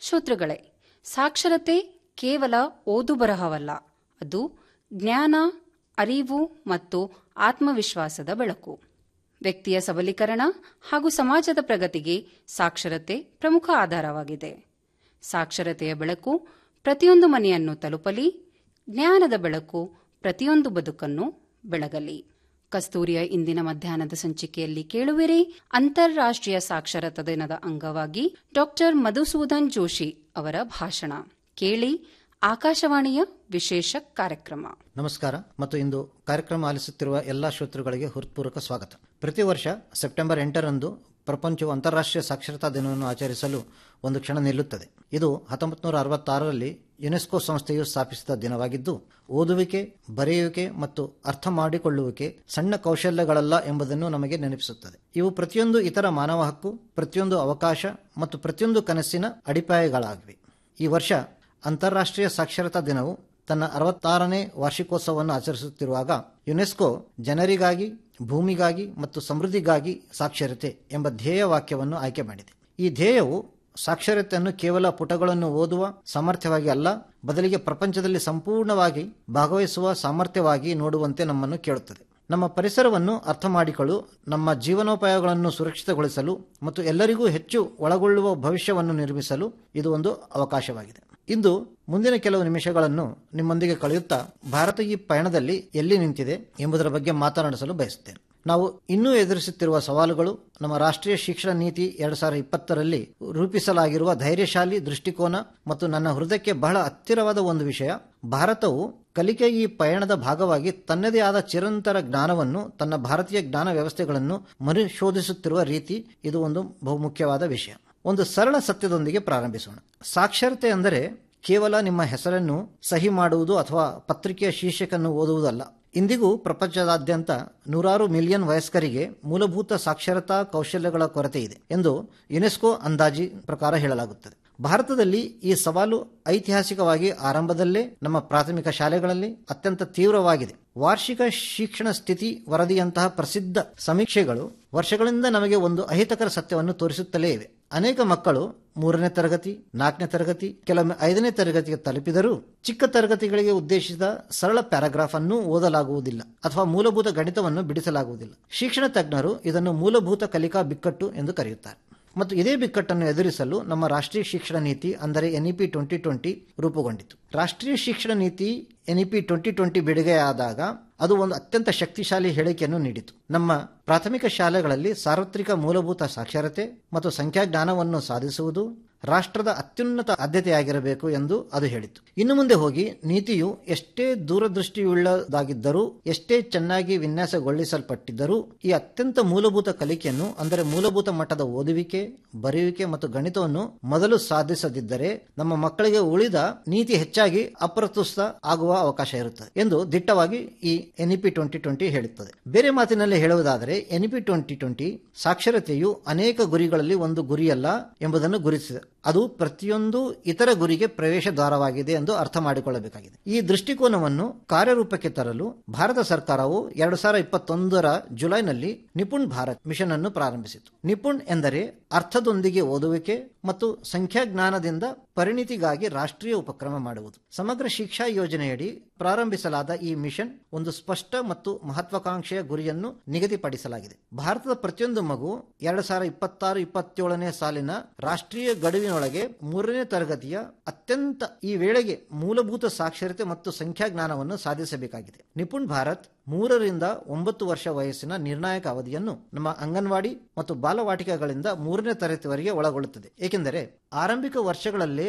ಶ್ರೋತೃಗಳೇ ಸಾಕ್ಷರತೆ ಕೇವಲ ಓದು ಬರಹವಲ್ಲ ಅದು ಜ್ಞಾನ ಅರಿವು ಮತ್ತು ಆತ್ಮವಿಶ್ವಾಸದ ಬೆಳಕು ವ್ಯಕ್ತಿಯ ಸಬಲೀಕರಣ ಹಾಗೂ ಸಮಾಜದ ಪ್ರಗತಿಗೆ ಸಾಕ್ಷರತೆ ಪ್ರಮುಖ ಆಧಾರವಾಗಿದೆ ಸಾಕ್ಷರತೆಯ ಬೆಳಕು ಪ್ರತಿಯೊಂದು ಮನೆಯನ್ನು ತಲುಪಲಿ ಜ್ಞಾನದ ಬೆಳಕು ಪ್ರತಿಯೊಂದು ಬದುಕನ್ನು ಬೆಳಗಲಿ ಕಸ್ತೂರಿಯ ಇಂದಿನ ಮಧ್ಯಾಹ್ನದ ಸಂಚಿಕೆಯಲ್ಲಿ ಕೇಳುವಿರಿ ಅಂತಾರಾಷ್ಟ್ರೀಯ ಸಾಕ್ಷರತಾ ದಿನದ ಅಂಗವಾಗಿ ಡಾಕ್ಟರ್ ಮಧುಸೂದನ್ ಜೋಶಿ ಅವರ ಭಾಷಣ ಕೇಳಿ ಆಕಾಶವಾಣಿಯ ವಿಶೇಷ ಕಾರ್ಯಕ್ರಮ ನಮಸ್ಕಾರ ಮತ್ತು ಇಂದು ಕಾರ್ಯಕ್ರಮ ಆಲಿಸುತ್ತಿರುವ ಎಲ್ಲಾ ಶ್ರೋತೃಗಳಿಗೆ ಹೃತ್ಪೂರ್ವಕ ಸ್ವಾಗತ ಪ್ರತಿ ವರ್ಷ ಸೆಪ್ಟೆಂಬರ್ ಎಂಟರಂದು ಪ್ರಪಂಚವು ಅಂತಾರಾಷ್ಟ್ರೀಯ ಸಾಕ್ಷರತಾ ದಿನವನ್ನು ಆಚರಿಸಲು ಒಂದು ಕ್ಷಣ ನಿಲ್ಲುತ್ತದೆ ಇದು ಹತ್ತೊಂಬತ್ತು ನೂರ ಅರವತ್ತಾರರಲ್ಲಿ ಯುನೆಸ್ಕೋ ಸಂಸ್ಥೆಯು ಸ್ಥಾಪಿಸಿದ ದಿನವಾಗಿದ್ದು ಓದುವಿಕೆ ಬರೆಯುವಿಕೆ ಮತ್ತು ಅರ್ಥ ಮಾಡಿಕೊಳ್ಳುವಿಕೆ ಸಣ್ಣ ಕೌಶಲ್ಯಗಳಲ್ಲ ಎಂಬುದನ್ನು ನಮಗೆ ನೆನಪಿಸುತ್ತದೆ ಇವು ಪ್ರತಿಯೊಂದು ಇತರ ಮಾನವ ಹಕ್ಕು ಪ್ರತಿಯೊಂದು ಅವಕಾಶ ಮತ್ತು ಪ್ರತಿಯೊಂದು ಕನಸಿನ ಅಡಿಪಾಯಗಳಾಗಿವೆ ಈ ವರ್ಷ ಅಂತಾರಾಷ್ಟ್ರೀಯ ಸಾಕ್ಷರತಾ ದಿನವು ತನ್ನ ಅರವತ್ತಾರನೇ ವಾರ್ಷಿಕೋತ್ಸವವನ್ನು ಆಚರಿಸುತ್ತಿರುವಾಗ ಯುನೆಸ್ಕೋ ಜನರಿಗಾಗಿ ಭೂಮಿಗಾಗಿ ಮತ್ತು ಸಮೃದ್ಧಿಗಾಗಿ ಸಾಕ್ಷರತೆ ಎಂಬ ಧ್ಯೇಯ ವಾಕ್ಯವನ್ನು ಆಯ್ಕೆ ಮಾಡಿದೆ ಈ ಧ್ಯೇಯವು ಸಾಕ್ಷರತೆಯನ್ನು ಕೇವಲ ಪುಟಗಳನ್ನು ಓದುವ ಸಾಮರ್ಥ್ಯವಾಗಿ ಅಲ್ಲ ಬದಲಿಗೆ ಪ್ರಪಂಚದಲ್ಲಿ ಸಂಪೂರ್ಣವಾಗಿ ಭಾಗವಹಿಸುವ ಸಾಮರ್ಥ್ಯವಾಗಿ ನೋಡುವಂತೆ ನಮ್ಮನ್ನು ಕೇಳುತ್ತದೆ ನಮ್ಮ ಪರಿಸರವನ್ನು ಅರ್ಥ ಮಾಡಿಕೊಳ್ಳಲು ನಮ್ಮ ಜೀವನೋಪಾಯಗಳನ್ನು ಸುರಕ್ಷಿತಗೊಳಿಸಲು ಮತ್ತು ಎಲ್ಲರಿಗೂ ಹೆಚ್ಚು ಒಳಗೊಳ್ಳುವ ಭವಿಷ್ಯವನ್ನು ನಿರ್ಮಿಸಲು ಇದು ಒಂದು ಅವಕಾಶವಾಗಿದೆ ಇಂದು ಮುಂದಿನ ಕೆಲವು ನಿಮಿಷಗಳನ್ನು ನಿಮ್ಮೊಂದಿಗೆ ಕಳೆಯುತ್ತಾ ಭಾರತ ಈ ಪಯಣದಲ್ಲಿ ಎಲ್ಲಿ ನಿಂತಿದೆ ಎಂಬುದರ ಬಗ್ಗೆ ಮಾತನಾಡಿಸಲು ಬಯಸುತ್ತೇನೆ ನಾವು ಇನ್ನೂ ಎದುರಿಸುತ್ತಿರುವ ಸವಾಲುಗಳು ನಮ್ಮ ರಾಷ್ಟ್ರೀಯ ಶಿಕ್ಷಣ ನೀತಿ ಎರಡ್ ಸಾವಿರದ ಇಪ್ಪತ್ತರಲ್ಲಿ ರೂಪಿಸಲಾಗಿರುವ ಧೈರ್ಯಶಾಲಿ ದೃಷ್ಟಿಕೋನ ಮತ್ತು ನನ್ನ ಹೃದಯಕ್ಕೆ ಬಹಳ ಹತ್ತಿರವಾದ ಒಂದು ವಿಷಯ ಭಾರತವು ಕಲಿಕೆ ಈ ಪಯಣದ ಭಾಗವಾಗಿ ತನ್ನದೇ ಆದ ಚಿರಂತರ ಜ್ಞಾನವನ್ನು ತನ್ನ ಭಾರತೀಯ ಜ್ಞಾನ ವ್ಯವಸ್ಥೆಗಳನ್ನು ಮರುಶೋಧಿಸುತ್ತಿರುವ ರೀತಿ ಇದು ಒಂದು ಬಹುಮುಖ್ಯವಾದ ವಿಷಯ ಒಂದು ಸರಳ ಸತ್ಯದೊಂದಿಗೆ ಪ್ರಾರಂಭಿಸೋಣ ಸಾಕ್ಷರತೆ ಅಂದರೆ ಕೇವಲ ನಿಮ್ಮ ಹೆಸರನ್ನು ಸಹಿ ಮಾಡುವುದು ಅಥವಾ ಪತ್ರಿಕೆಯ ಶೀರ್ಷಕನ್ನು ಓದುವುದಲ್ಲ ಇಂದಿಗೂ ಪ್ರಪಂಚದಾದ್ಯಂತ ನೂರಾರು ಮಿಲಿಯನ್ ವಯಸ್ಕರಿಗೆ ಮೂಲಭೂತ ಸಾಕ್ಷರತಾ ಕೌಶಲ್ಯಗಳ ಕೊರತೆ ಇದೆ ಎಂದು ಯುನೆಸ್ಕೋ ಅಂದಾಜಿ ಪ್ರಕಾರ ಹೇಳಲಾಗುತ್ತದೆ ಭಾರತದಲ್ಲಿ ಈ ಸವಾಲು ಐತಿಹಾಸಿಕವಾಗಿ ಆರಂಭದಲ್ಲೇ ನಮ್ಮ ಪ್ರಾಥಮಿಕ ಶಾಲೆಗಳಲ್ಲಿ ಅತ್ಯಂತ ತೀವ್ರವಾಗಿದೆ ವಾರ್ಷಿಕ ಶಿಕ್ಷಣ ಸ್ಥಿತಿ ವರದಿಯಂತಹ ಪ್ರಸಿದ್ಧ ಸಮೀಕ್ಷೆಗಳು ವರ್ಷಗಳಿಂದ ನಮಗೆ ಒಂದು ಅಹಿತಕರ ಸತ್ಯವನ್ನು ತೋರಿಸುತ್ತಲೇ ಇವೆ ಅನೇಕ ಮಕ್ಕಳು ಮೂರನೇ ತರಗತಿ ನಾಲ್ಕನೇ ತರಗತಿ ಕೆಲವೊಮ್ಮೆ ಐದನೇ ತರಗತಿಗೆ ತಲುಪಿದರೂ ಚಿಕ್ಕ ತರಗತಿಗಳಿಗೆ ಉದ್ದೇಶಿಸಿದ ಸರಳ ಪ್ಯಾರಾಗ್ರಾಫ್ ಅನ್ನು ಓದಲಾಗುವುದಿಲ್ಲ ಅಥವಾ ಮೂಲಭೂತ ಗಣಿತವನ್ನು ಬಿಡಿಸಲಾಗುವುದಿಲ್ಲ ಶಿಕ್ಷಣ ತಜ್ಞರು ಇದನ್ನು ಮೂಲಭೂತ ಕಲಿಕಾ ಬಿಕ್ಕಟ್ಟು ಎಂದು ಕರೆಯುತ್ತಾರೆ ಮತ್ತು ಇದೇ ಬಿಕ್ಕಟ್ಟನ್ನು ಎದುರಿಸಲು ನಮ್ಮ ರಾಷ್ಟ್ರೀಯ ಶಿಕ್ಷಣ ನೀತಿ ಅಂದರೆ ಎನ್ಇಪಿ ಟ್ವೆಂಟಿ ಟ್ವೆಂಟಿ ರೂಪುಗೊಂಡಿತು ರಾಷ್ಟ್ರೀಯ ಶಿಕ್ಷಣ ನೀತಿ ಎನ್ಇಪಿ ಟ್ವೆಂಟಿ ಟ್ವೆಂಟಿ ಬಿಡುಗಡೆಯಾದಾಗ ಅದು ಒಂದು ಅತ್ಯಂತ ಶಕ್ತಿಶಾಲಿ ಹೇಳಿಕೆಯನ್ನು ನೀಡಿತು ನಮ್ಮ ಪ್ರಾಥಮಿಕ ಶಾಲೆಗಳಲ್ಲಿ ಸಾರ್ವತ್ರಿಕ ಮೂಲಭೂತ ಸಾಕ್ಷರತೆ ಮತ್ತು ಸಂಖ್ಯಾಜ್ಞಾನವನ್ನು ಸಾಧಿಸುವುದು ರಾಷ್ಟ್ರದ ಅತ್ಯುನ್ನತ ಆದ್ಯತೆಯಾಗಿರಬೇಕು ಎಂದು ಅದು ಹೇಳಿತು ಇನ್ನು ಮುಂದೆ ಹೋಗಿ ನೀತಿಯು ಎಷ್ಟೇ ದೂರದೃಷ್ಟಿಯುಳ್ಳದಾಗಿದ್ದರೂ ಎಷ್ಟೇ ಚೆನ್ನಾಗಿ ವಿನ್ಯಾಸಗೊಳಿಸಲ್ಪಟ್ಟಿದ್ದರೂ ಈ ಅತ್ಯಂತ ಮೂಲಭೂತ ಕಲಿಕೆಯನ್ನು ಅಂದರೆ ಮೂಲಭೂತ ಮಟ್ಟದ ಓದುವಿಕೆ ಬರೆಯುವಿಕೆ ಮತ್ತು ಗಣಿತವನ್ನು ಮೊದಲು ಸಾಧಿಸದಿದ್ದರೆ ನಮ್ಮ ಮಕ್ಕಳಿಗೆ ಉಳಿದ ನೀತಿ ಹೆಚ್ಚಾಗಿ ಅಪ್ರಸ್ತುತ ಆಗುವ ಅವಕಾಶ ಇರುತ್ತದೆ ಎಂದು ದಿಟ್ಟವಾಗಿ ಈ ಎನ್ಇಪಿ ಟ್ವೆಂಟಿ ಟ್ವೆಂಟಿ ಹೇಳುತ್ತದೆ ಬೇರೆ ಮಾತಿನಲ್ಲಿ ಹೇಳುವುದಾದರೆ ಎನ್ಇಪಿ ಟ್ವೆಂಟಿ ಟ್ವೆಂಟಿ ಸಾಕ್ಷರತೆಯು ಅನೇಕ ಗುರಿಗಳಲ್ಲಿ ಒಂದು ಗುರಿಯಲ್ಲ ಎಂಬುದನ್ನು ಗುರುತಿಸಿದೆ ಅದು ಪ್ರತಿಯೊಂದು ಇತರ ಗುರಿಗೆ ಪ್ರವೇಶ ದ್ವಾರವಾಗಿದೆ ಎಂದು ಅರ್ಥ ಮಾಡಿಕೊಳ್ಳಬೇಕಾಗಿದೆ ಈ ದೃಷ್ಟಿಕೋನವನ್ನು ಕಾರ್ಯರೂಪಕ್ಕೆ ತರಲು ಭಾರತ ಸರ್ಕಾರವು ಎರಡು ಸಾವಿರದ ಇಪ್ಪತ್ತೊಂದರ ಜುಲೈನಲ್ಲಿ ನಿಪುಣ್ ಭಾರತ್ ಮಿಷನ್ ಅನ್ನು ಪ್ರಾರಂಭಿಸಿತು ನಿಪುಣ್ ಎಂದರೆ ಅರ್ಥದೊಂದಿಗೆ ಓದುವಿಕೆ ಮತ್ತು ಸಂಖ್ಯಾಜ್ಞಾನದಿಂದ ಪರಿಣಿತಿಗಾಗಿ ರಾಷ್ಟ್ರೀಯ ಉಪಕ್ರಮ ಮಾಡುವುದು ಸಮಗ್ರ ಶಿಕ್ಷಾ ಯೋಜನೆಯಡಿ ಪ್ರಾರಂಭಿಸಲಾದ ಈ ಮಿಷನ್ ಒಂದು ಸ್ಪಷ್ಟ ಮತ್ತು ಮಹತ್ವಾಕಾಂಕ್ಷೆಯ ಗುರಿಯನ್ನು ನಿಗದಿಪಡಿಸಲಾಗಿದೆ ಭಾರತದ ಪ್ರತಿಯೊಂದು ಮಗು ಎರಡು ಸಾವಿರದ ಇಪ್ಪತ್ತಾರು ಇಪ್ಪತ್ತೇಳನೇ ಸಾಲಿನ ರಾಷ್ಟ್ರೀಯ ಗಡುವಿನೊಳಗೆ ಮೂರನೇ ತರಗತಿಯ ಅತ್ಯಂತ ಈ ವೇಳೆಗೆ ಮೂಲಭೂತ ಸಾಕ್ಷರತೆ ಮತ್ತು ಸಂಖ್ಯಾಜ್ಞಾನವನ್ನು ಸಾಧಿಸಬೇಕಾಗಿದೆ ನಿಪುಣ್ ಭಾರತ್ ಮೂರರಿಂದ ಒಂಬತ್ತು ವರ್ಷ ವಯಸ್ಸಿನ ನಿರ್ಣಾಯಕ ಅವಧಿಯನ್ನು ನಮ್ಮ ಅಂಗನವಾಡಿ ಮತ್ತು ಬಾಲವಾಟಿಕೆಗಳಿಂದ ಮೂರನೇ ತರಗತಿವರೆಗೆ ಒಳಗೊಳ್ಳುತ್ತದೆ ಏಕೆಂದರೆ ಆರಂಭಿಕ ವರ್ಷಗಳಲ್ಲೇ